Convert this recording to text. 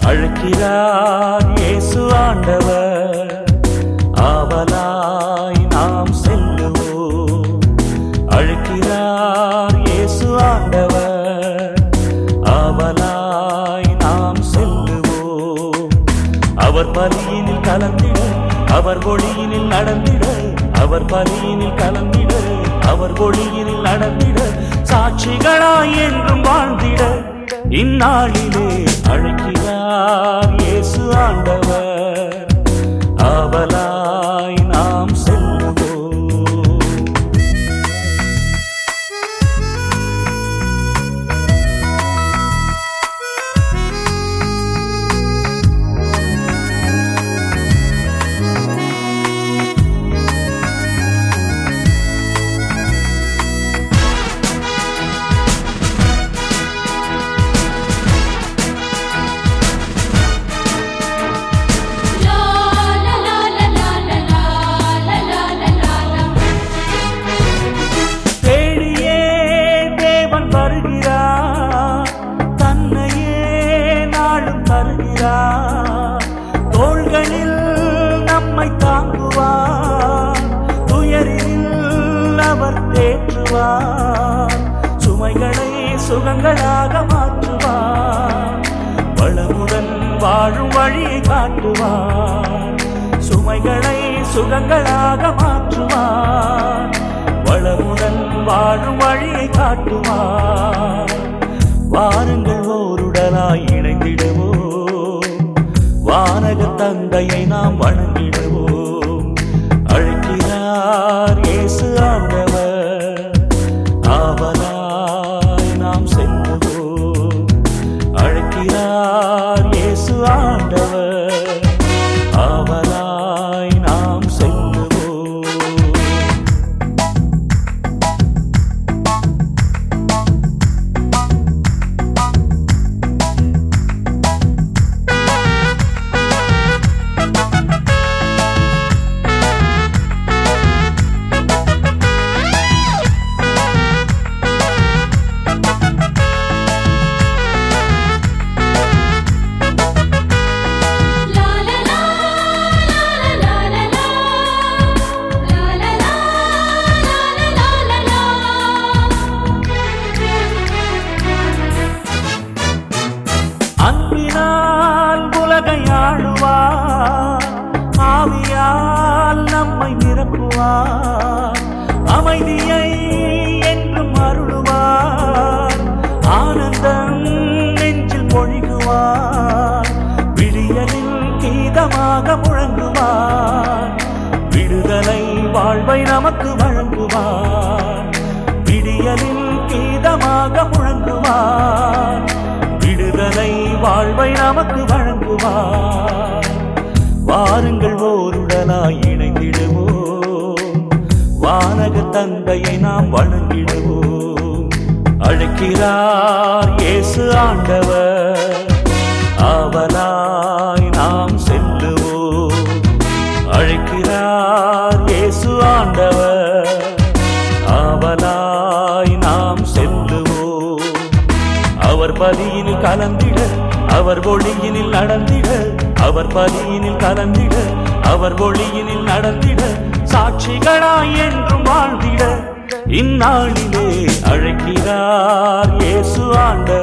அழைக்கிறார் இயேசு ஆண்டவர் ஆவலாய் நாம் செல்லுவோம் அழைக்கிறார் இயேசு ஆண்டவர் ஆவலாய் நாம் செல்லுவோம் அவர் பலியினில் கலந்திட அவர் ஒளியினில் நடந்திட அவர் பலியினில் கலந்திட அவர் ஒளியினில் நடந்திட சாட்சிகளாய் என்றும் வாழ்ந்திட இந்நாளிலே அழைக்கிறார் இயேசு ஆண்டவர் ஆவலாய் நாம் செல்லுவோம் La la la la la la la la la la la தேடியே தேவன் வருகிறார் தன்னையே நாளும் தருகிறார் தோள்களில் நம்மை தாங்குவார் துயரில் அவர் தேற்றுவார் சுமைகளை சுகங்களாக மாற்றுவார் வளமுடன் வாழும் வழியை காட்டுவார் சுமைகளை சுகங்களாக மாற்றுவார் வளமுடன் வாழும் வழியை காட்டுவார் வாருங்கள் ஓருடலாய் இணைந்திடுவோம் வானக தந்தையை நாம் வணங்கிடுவோம் அழைக்கிறார் இயேசு ஆண்டவர் ஆவலாய் நாம் செல்லுவோம் அழைக்கிறார் இயேசு ஆண்டவர் ஆவலாய் நாம் செல்லுவோம் La la la la la la la la la la la la la அன்பினால் உலகை ஆளுவார் ஆவியால் நம்மை நிரப்புவார் அமைதியை என்றும் அருளுவார் ஆனந்தம் நெஞ்சில் பொழிகுவார் விடியலில் கீதமாக முழங்குவார் விடுதலை வாழ்வை நமக்கு வழங்குவார் விடியலில் கீதமாக முழங்குவார் விடுதலை வாழ்வை நமக்கு வழங்குவார் வாருங்கள் ஓருடலாய் இணைந்திடுவோம் வானக தந்தையை நாம் வணங்கிடுவோம் அழைக்கிறார் இயேசு ஆண்டவர் ஆவலாய் நாம் செல்லுவோம் அழைக்கிறார் இயேசு ஆண்டவர் ஆவலாய் நாம் செல்லுவோம் அவர் பதியினில் கலந்திட அவர் ஒளியினில் நடந்திட அவர் பதியினில் கலந்திட அவர் ஒளியினில் நடந்திட சாட்சிகளாய் என்றும் வாழ்ந்திட இந்நாளிலே அழைக்கிறார் இயேசு ஆண்டவர்